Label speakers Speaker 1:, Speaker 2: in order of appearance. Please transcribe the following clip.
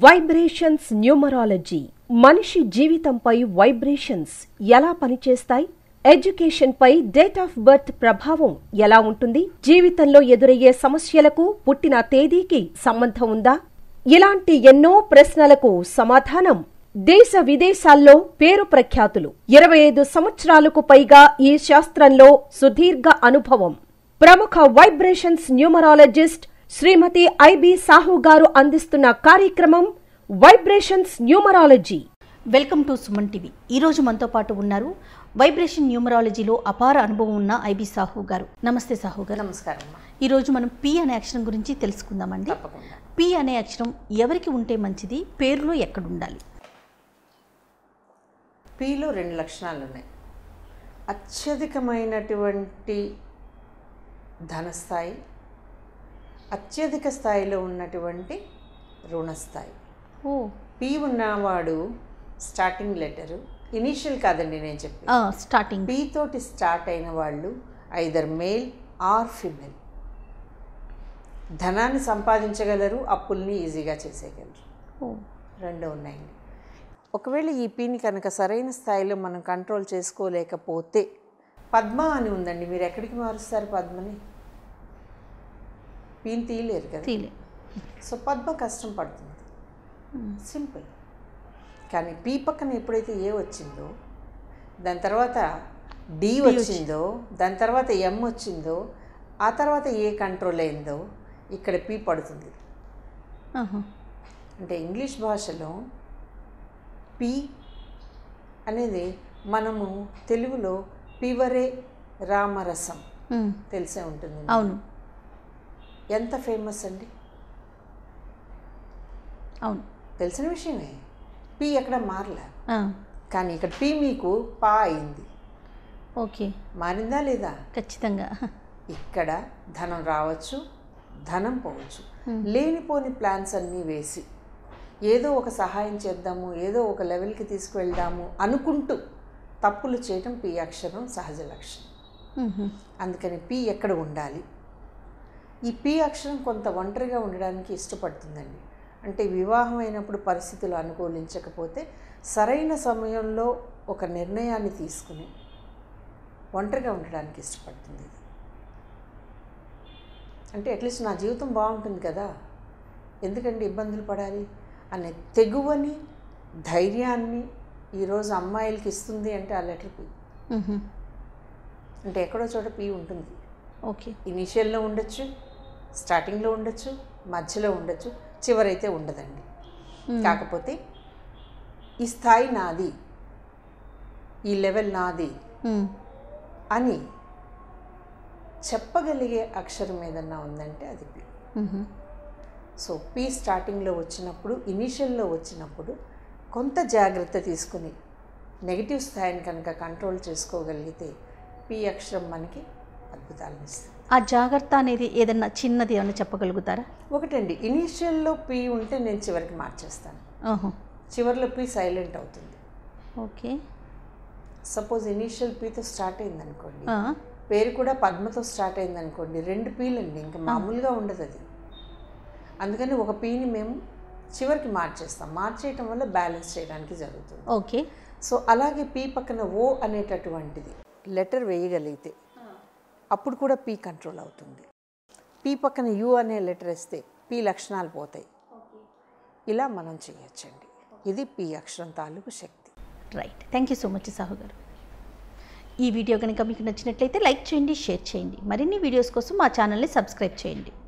Speaker 1: Vibrations numerology మనిషి జీవితంపై vibrations ఎలా పనిచేస్తాయి ఎడ్యుకేషన్ పై డేట్ ఆఫ్ బర్త్ ప్రభావం ఎలా ఉంటుంది జీవితంలో ఎదురయ్యే సమస్యలకు పుట్టిన తేదీకి సంబంధం ఉందా ఇలాంటి ఎన్నో ప్రశ్నలకు సమాధానం దేశ విదేశాల్లో పేరు ప్రఖ్యాతులు ఇరవై ఐదు సంవత్సరాలకు పైగా ఈ శాస్త్రంలో సుదీర్ఘ అనుభవం ప్రముఖ vibrations numerologist Shrimati I B Sahu గారు అందిస్తున్న కార్యక్రమం vibrations numerology
Speaker 2: welcome to Suman TV ఈరోజు మనతో పాటు ఉన్నారు వైబ్రేషన్ న్యూమరాలజీలో అపార అనుభవం ఉన్న ఐబి సాహు గారు నమస్తే సాహు గారు
Speaker 3: నమస్కారం అమ్మా
Speaker 2: ఈరోజు మనం పి అనే అక్షరం గురించి తెలుసుకుందామండి
Speaker 3: తప్పకుండా
Speaker 2: పి అనే అక్షరం ఎవరికి ఉంటే మంచిది పేరులో ఎక్కడ ఉండాలి
Speaker 3: పీలో రెండు లక్షణాలు ఉన్నాయి అత్యధికమైనటువంటి ధనస్థాయి అత్యధిక స్థాయిలో ఉన్నటువంటి రుణస్థాయి
Speaker 2: ఓ
Speaker 3: పీ ఉన్నవాడు స్టార్టింగ్ లెటరు ఇనీషియల్ కాదండి నేను చెప్పి
Speaker 2: ఆ, స్టార్టింగ్
Speaker 3: పీ తోటి స్టార్ట్ అయిన వాళ్ళు ఐదర్ మేల్ ఆర్ ఫిమేల్ ధనాన్ని సంపాదించగలరు అప్పుల్ని ఈజీగా చేసేయగలరు
Speaker 2: ఓ
Speaker 3: రెండు ఉన్నాయండి ఒకవేళ ఈ పీని కనుక సరైన స్థాయిలో మనం కంట్రోల్ చేసుకోలేకపోతే పద్మ అని ఉందండి మీరు ఎక్కడికి మారుస్తారు పద్మని పీని తీయలేరు కదా
Speaker 2: తీలే
Speaker 3: సో పద్మ కష్టం పడుతుంది సింపుల్ కానీ పీ పక్కన ఎప్పుడైతే ఏ వచ్చిందో దాని తర్వాత డి వచ్చిందో దాని తర్వాత ఎం వచ్చిందో ఆ తర్వాత ఏ కంట్రోల్ అయిందో ఇక్కడ పీ పడుతుంది
Speaker 2: ఆహా.
Speaker 3: అంటే ఇంగ్లీష్ భాషలో పి అనేది మనము తెలుగులో పివరే రామరసం
Speaker 2: ఉమ్,
Speaker 3: తెలిసే ఉంటుంది
Speaker 2: అవును
Speaker 3: ఎంత ఫేమస్ అండి
Speaker 2: అవును
Speaker 3: తెలిసిన విషయమే పి ఎక్కడ మారలే
Speaker 2: ఆ,
Speaker 3: కానీ ఇక్కడ పి మీకు పా అయింది
Speaker 2: ఓకే
Speaker 3: మారిందా లేదా
Speaker 2: ఖచ్చితంగా
Speaker 3: ఇక్కడ ధనం రావచ్చు ధనం పోవచ్చు లేనిపోని ప్లాన్స్ అన్నీ వేసి ఏదో ఒక సహాయం చేద్దాము ఏదో ఒక లెవెల్కి తీసుకువెళ్దాము అనుకుంటూ తప్పులు చేయటం పి అక్షరం సహజ లక్షణం
Speaker 2: ఉహు,
Speaker 3: అందుకని పి ఎక్కడ ఉండాలి ఈ పి అక్షరం కొంత ఒంటరిగా ఉండడానికి ఇష్టపడుతుందండి అంటే వివాహం అయినప్పుడు పరిస్థితులు అనుకూలించకపోతే సరైన సమయంలో ఒక నిర్ణయాన్ని తీసుకుని ఒంటరిగా ఉండడానికి ఇష్టపడుతుంది ఇది అంటే అట్లీస్ట్ నా జీవితం బాగుంటుంది కదా ఎందుకండి ఇబ్బందులు పడాలి అనే తెగువని ధైర్యాన్ని ఈరోజు అమ్మాయిలకి ఇస్తుంది అంటే ఆ లెటర్ పి
Speaker 2: ఉహు,
Speaker 3: అంటే ఎక్కడో చోట పి ఉంటుంది
Speaker 2: ఓకే
Speaker 3: ఇనీషియల్లో ఉండొచ్చు స్టార్టింగ్లో ఉండొచ్చు మధ్యలో ఉండొచ్చు చివరైతే ఉండదండి కాకపోతే ఈ స్థాయి నాది ఈ లెవెల్ నాది
Speaker 2: ఉమ్,
Speaker 3: అని చెప్పగలిగే అక్షరం ఏదన్నా ఉందంటే అది పి
Speaker 2: ఉహు,
Speaker 3: సో పి స్టార్టింగ్లో వచ్చినప్పుడు ఇనీషియల్లో వచ్చినప్పుడు కొంత జాగ్రత్త తీసుకుని నెగిటివ్ స్థాయిని కనుక కంట్రోల్ చేసుకోగలిగితే పి అక్షరం మనకి అద్భుతాలను ఇస్తుంది
Speaker 2: ఆ జాగ్రత్త అనేది ఏదన్నా చిన్నది ఏమన్నా చెప్పగలుగుతారా
Speaker 3: ఒకటండి ఇనీషియల్లో పి ఉంటే నేను చివరికి మార్చేస్తాను
Speaker 2: ఓహో
Speaker 3: చివరిలో పి సైలెంట్ అవుతుంది
Speaker 2: ఓకే
Speaker 3: సపోజ్ ఇనీషియల్ పీతో స్టార్ట్ అయిందనుకోండి
Speaker 2: ఆ,
Speaker 3: పేరు కూడా పద్మతో స్టార్ట్ అయిందనుకోండి రెండు పీలండి ఇంకా మామూలుగా ఉండదు అది అందుకని ఒక పీని మేము చివరికి మార్చేస్తాం మార్చేయటం వల్ల బ్యాలెన్స్ చేయడానికి జరుగుతుంది
Speaker 2: ఓకే
Speaker 3: సో అలాగే పీ పక్కన ఓ అనేటటువంటిది లెటర్ వేయగలిగితే అప్పుడు కూడా పీ కంట్రోల్ అవుతుంది పీ పక్కన యు అనే లెటర్ వేస్తే పీ లక్షణాలు పోతాయి ఇలా మనం చేయొచ్చండి ఇది పీ అక్షరం తాలూకు శక్తి
Speaker 2: right thank you so much Sahu garu ఈ వీడియో కనుక మీకు నచ్చినట్లయితే లైక్ చేయండి షేర్ చేయండి మరిన్ని వీడియోస్ కోసం మా ఛానల్ని సబ్స్క్రైబ్ చేయండి